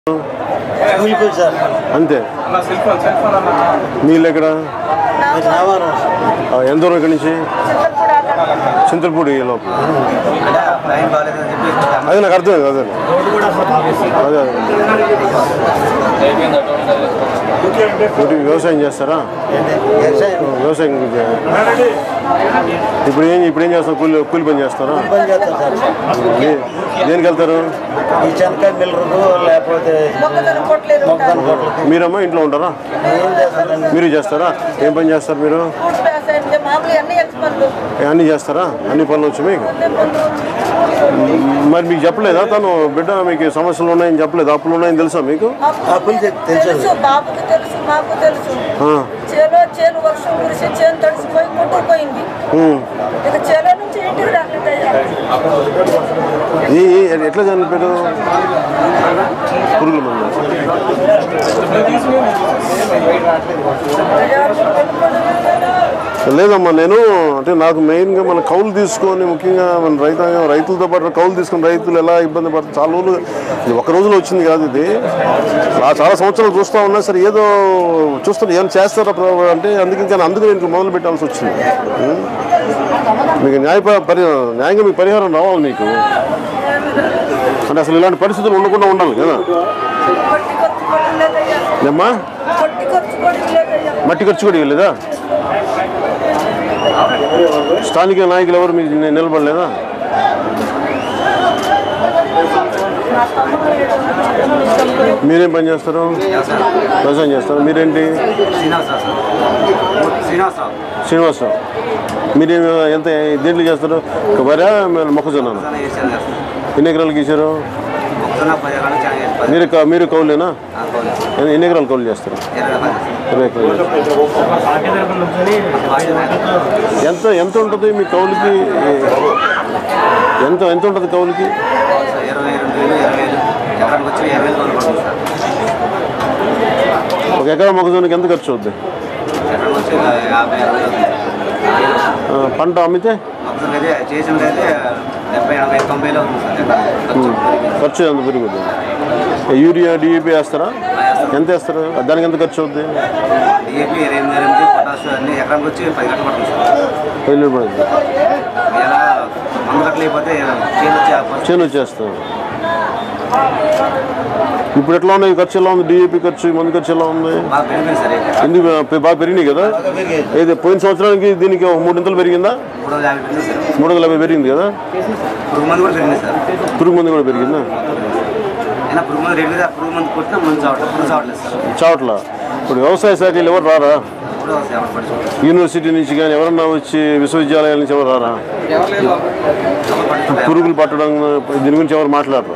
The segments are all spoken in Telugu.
కూలిపోయి సార్ అంతే నీళ్ళు ఎక్కడ అది రావారం ఆ, ఎంత దూరం ఇక్కడి నుంచి చింతలపూడి లోపల లైన్ బాగాలేదని చెప్పి అదే నాకు అర్థమైంది అదే అదే అదే ఒకటి వ్యవసాయం చేస్తారా వ్యవసాయం వ్యవసాయం చే- ఇప్పుడు ఏం ఇప్పుడు ఏం చేస్తారు కూలి కూలి పని చేస్తారా పని చేస్తాం సార్ ఏ- దేనికి వెళ్తారు ఈ చెనక్కాయ మిల్లరకు లేకపోతే మొక్కజొన్న పొట్లేదు మొక్కజొన్న పొట్లకి మీరమ్మా ఇంట్లో ఉంటారా ఏం చేస్తారండి మీరు చేస్తారా ఏం పని చేస్తారు మీరు ఫ్రూట్స్ వ్యవసాయం మామూలు అన్ని ఎక్స్పర్ట్లు ఏ, అన్నీ చేస్తారా అన్ని పనులు వచ్చి మీకు మరి మీకు చెప్పలేదా తను బిడ్డ మీకు సమస్యలు ఉన్నాయని చెప్పలేదు అప్పులు ఉన్నాయని తెలుసా మీకు అప్పులు తె- తెలుసు తెలుసు బాబుకి తెలుసు మాకు తెలుసు ఆ, చేలో చేను వర్షం కురిసి చేను తడిసిపోయి కొట్టుకుపోయింది ఉమ్. ఇక చేలో నుంచి ఇంటికి రాలేదయ్యా ఈ ఈ- ఎట్లా చనిపోయారు పురుగుల మందు లేదమ్మా నేను అంటే నాకు మెయిన్గా మన కౌలు తీసుకొని ముఖ్యంగా మన రైతాంగం రైతులతో పాటు కౌలు తీసుకుని రైతులు ఎలా ఇబ్బంది పడుతుంది చాలా రోజులు ఇది ఒక రోజులో వచ్చింది కాదు ఇది ఆ చాలా సంవత్సరాలు చూస్తూ ఉన్నా సరే ఏదో చూస్తున్నా ఏమైనా చేస్తారా ప్రభు అంటే అందుకే ఇంకా అందుకు నేను ఇట్లా మొదలు పెట్టాల్సి వచ్చింది ఉం? మీకు న్యాయ ప- పరి న్యాయంగా మీకు పరిహారం రావాలి మీకు అంటే అసలు ఇలాంటి పరిస్థితులు ఉండకుండా ఉండాలి కదా కొట్టి ఖర్చు పడలేదయ్యా ఏమ్మా కొట్టి ఖర్చు పడలేదయ్యా మట్టి ఖర్చు కూడా ఇవ్వలేదా స్థానిక నాయకులు ఎవరు మీకు ని- నిలబడలేదా మీరేం పని చేస్తారు వ్యవసాయం చేస్తారు మీరేంటి శ్రీనివాసరావు సార్ శ్రీనివాసరావు శ్రీనివాసరావు మీరేం ఎంత దేంట్లో చేస్తారు వరా మొక్కజొన్న మొక్కజొన్న వేసాను సార్ ఎన్ని ఎకరాలు గీశారు మొక్కజొన్న పది ఎకరాలు చాలా వేసి పది మీరు క- మీరు కౌలేనా ఆ, కౌలు. ఎన్ని- ఎన్ని ఎకరాలు కౌలు చేస్తారు ఇరవై పది. ఇరవై ఎకరాలు చేస్తారు. బాగా ఎంత ఎంత ఉంటుంది మీ కౌలుకి ఎంత ఎంత ఉంటుంది కౌలుకి సార్ ఇరవై రెండు వేలు ఇరవై వేలు ఎకరానికి వచ్చి ఇరవై వేలు కౌలు పడుతుంది సార్ ఒక ఎకరా మొక్కజొన్నకి ఎంత ఖర్చు అవుద్ది ఎకరానికి వచ్చి యాభై అరవై అవుతుంది సార్ ఆ, పంట అమ్మితే మొక్కజొన్న అయితే చేసింది అయితే డెబ్బై ఎనభై తొంభై వేలు అవుతుంది సార్ ఎకరానికి ఖర్చు. ఖర్చు ఎంత పెరుగుద్ది యూరియా డిఏపి వేస్తారా ఎంత వేస్తారు దానికి ఎంత ఖర్చు అవుద్ది డిఏపి ఇరవై ఎనిమిది ఎనిమిది పొటాష్ అన్ని ఎకరానికి వచ్చి పది గంటలు పడుతుంది సార్ వెళ్ళి పడుతుంది ఎలా మందు గంటలు అయిపోతే చేను వచ్చి ఆ పరిస్థితి చేను వచ్చేస్తాం ఇప్పుడు ఎట్లా ఉన్నాయి ఖర్చు ఎలా ఉంది డిఏపి ఖర్చు ఈ మందు ఖర్చు ఎలా ఉంది బాగా పెరిగింది సార్ అయితే ఎందుకు పె- బాగా పెరిగినాయి కదా అయితే పోయిన సంవత్సరానికి దీనికి ఒక మూడింతలు పెరిగిందా మూడు వందల యాభై పెరిగింది సార్ మూడు వందల యాభై పెరిగింది కదా పురుగు మందు కూడా పెరిగింది సార్ పురుగు మందు కూడా పెరిగిందా అయినా పురుగు మందు రేటు మీద పురుగు మందు కొట్టినా మందు చావట్లేదు పురుగు చావట్లేదు సార్ చావట్ల ఇప్పుడు వ్యవసాయ శాఖలు ఎవరు రారా ఇప్పుడు ఎవరు పడుతుంది యూనివర్సిటీ నుంచి కానీ ఎవరన్నా వచ్చి విశ్వవిద్యాలయాల నుంచి ఎవరు రారా పురుగులు పట్టడం దీని గురించి ఎవరు మాట్లాడరు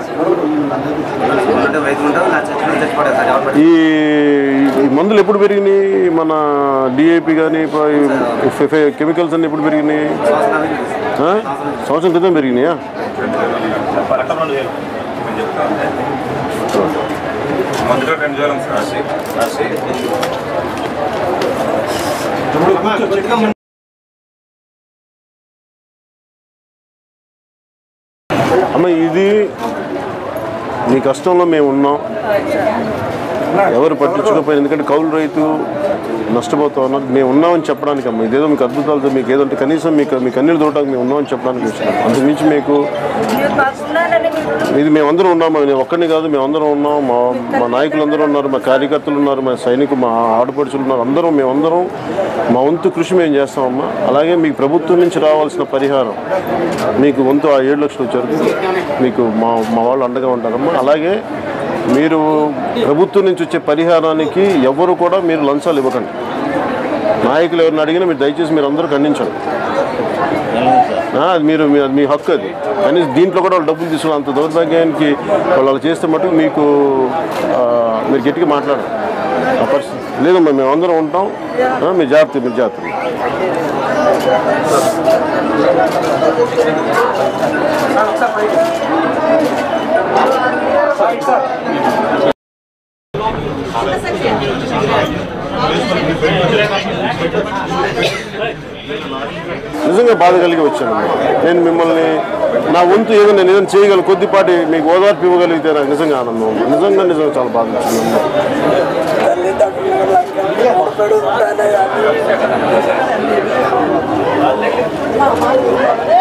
ఉంటే రైతు ఉంటారు నా చచ్చిపోతే చచ్చిపోలేదు సార్ ఎవరు పట్టించుకోరు. ఈ ఈ మందులు ఎప్పుడు పెరిగినాయి మన డిఏపి కానీ కెమికల్స్ అన్ని ఎప్పుడు పెరిగినాయి సంవత్సరాలు పెరిగింది సార్. ఆ? సంవత్సరం క్రితం పెరిగినాయా మొదట రెండు వేల రాసి రాసి అమ్మ ఇది మీ కష్టంలో మేము ఉన్నాం ఎవరు పట్టించుకోకపోయినా ఎందుకంటే కౌలు రైతు నష్టపోతా ఉన్నారు మేము ఉన్నామని చెప్పడానికి అమ్మ ఇదేదో మీకు అద్భుతాలతో మీకు ఏదంటే కనీసం మీకు మీ కన్నీళ్ళు దూరటానికి మేము ఉన్నామని చెప్పడానికి వచ్చినాం అంతకుమించి మీకు మీరు మాకున్నానని మీరు ఇది మేమందరం ఉన్నాం నేను ఒక్కడిని కాదు మేమందరం ఉన్నాం మా మా నాయకులందరూ ఉన్నారు మా కార్యకర్తలు ఉన్నారు మా సైనికులు మా ఆడపడుచులు ఉన్నారు అందరం మేమందరం మా వంతు కృషి మేము చేస్తామమ్మా అలాగే మీకు ప్రభుత్వం నుంచి రావాల్సిన పరిహారం మీకు వంతు ఆ ఏడు లక్షలు వచ్చారు మీకు మా మా వాళ్ళు అండగా ఉంటారమ్మా అలాగే మీరు ప్రభుత్వం నుంచి వచ్చే పరిహారానికి ఎవరు కూడా మీరు లంచాలు ఇవ్వకండి నాయకులు ఎవరిని అడిగినా మీరు దయచేసి మీరు అందరూ ఖండించండి ఆ, అది మీరు మీ- అది మీ హక్కు అది కానీ దీంట్లో కూడా వాళ్ళు డబ్బులు తీసుకున్న అంత దౌర్భాగ్యానికి వాళ్ళు అలా చేస్తే మటుకు మీకు ఆ, మీరు గట్టిగా మాట్లాడరు ఆ పరిస్థితి లేదమ్మా మేము అందరం ఉంటాం ఆ, మీ జాగ్రత్త మీరు జాగ్రత్త నిజం నిజంగా బాధ కలిగి వచ్చాను నేను మిమ్మల్ని నా వంతు ఏదో నేను ఏదైనా చేయగలను కొద్దిపాటి మీకు ఓదార్పు ఇవ్వగలిగితే నాకు నిజంగా ఆనందం ఉంది. నిజంగా నిజంగా చాలా బాధ వచ్చింది తల్లిదండ్రులు కొడుకుడు ప్రాణాయాలు మా